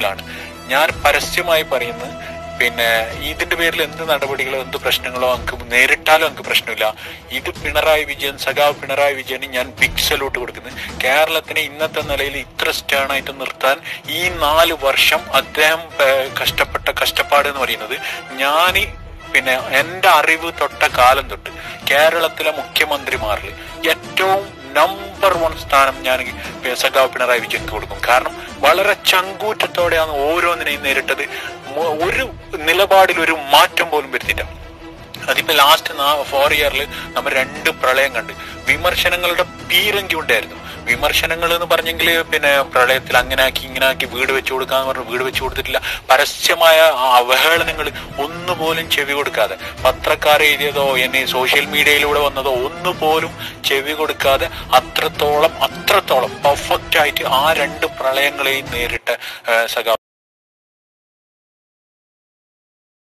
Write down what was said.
ആളുകളാണ് ഞാൻ പരസ്യമായി പറയുന്നത് പിന്നെ ഇതിന്റെ പേരിൽ എന്ത് നടപടികളോ എന്ത് പ്രശ്നങ്ങളോ നമുക്ക് നേരിട്ടാലും നമുക്ക് പ്രശ്നമില്ല ഇത് പിണറായി വിജയൻ സഖാവ് പിണറായി വിജയന് ഞാൻ ബിഗ് സല്യൂട്ട് കൊടുക്കുന്നത് കേരളത്തിനെ ഇന്നത്തെ നിലയിൽ ഇത്ര stern ആയിട്ട് നിർത്താൻ ഈ നാല് വർഷം അദ്ദേഹം ഏഹ്, കഷ്ടപ്പെട്ട കഷ്ടപ്പാട് എന്ന് പറയുന്നത് ഞാൻ പിന്നെ എന്റെ അറിവ് തൊട്ട കാലം തൊട്ട് കേരളത്തിലെ മുഖ്യമന്ത്രിമാരിൽ ഏറ്റവും നമ്പർ വൺ സ്ഥാനം ഞാൻ ഈ സഖാവ് പിണറായി വിജയൻക്ക് കൊടുക്കും കാരണം വളരെ ചങ്കൂറ്റത്തോടെയാണ് ഓരോന്നിനെയും നേരിട്ടത് മു- ഒരു നിലപാടിൽ ഒരു മാറ്റം പോലും വരുത്തിയില്ല അതിപ്പോ ലാസ്റ്റ് ഫോർ ഇയറിൽ നമ്മൾ രണ്ട് പ്രളയം കണ്ട് വിമർശനങ്ങളുടെ പീരങ്കി ഉണ്ടായിരുന്നു വിമർശനങ്ങൾ എന്ന് പറഞ്ഞെങ്കിൽ പിന്നെ പ്രളയത്തിൽ അങ്ങനെ ആക്കി ഇങ്ങനെ ആക്കി വീട് വെച്ചു കൊടുക്കാന്ന് പറഞ്ഞു വീട് വെച്ചു കൊടുത്തിട്ടില്ല പരസ്യമായ ആ അവഹേളനങ്ങൾ ഒന്നുപോലും ചെവി കൊടുക്കാതെ പത്രക്കാർ എഴുതിയതോ എന്നെ സോഷ്യൽ മീഡിയയിലൂടെ വന്നതോ ഒന്നുപോലും ചെവി കൊടുക്കാതെ അത്രത്തോളം അത്രത്തോളം പെർഫെക്റ്റ് ആയിട്ട് ആ രണ്ട് പ്രളയങ്ങളെയും നേരിട്ട സഖാ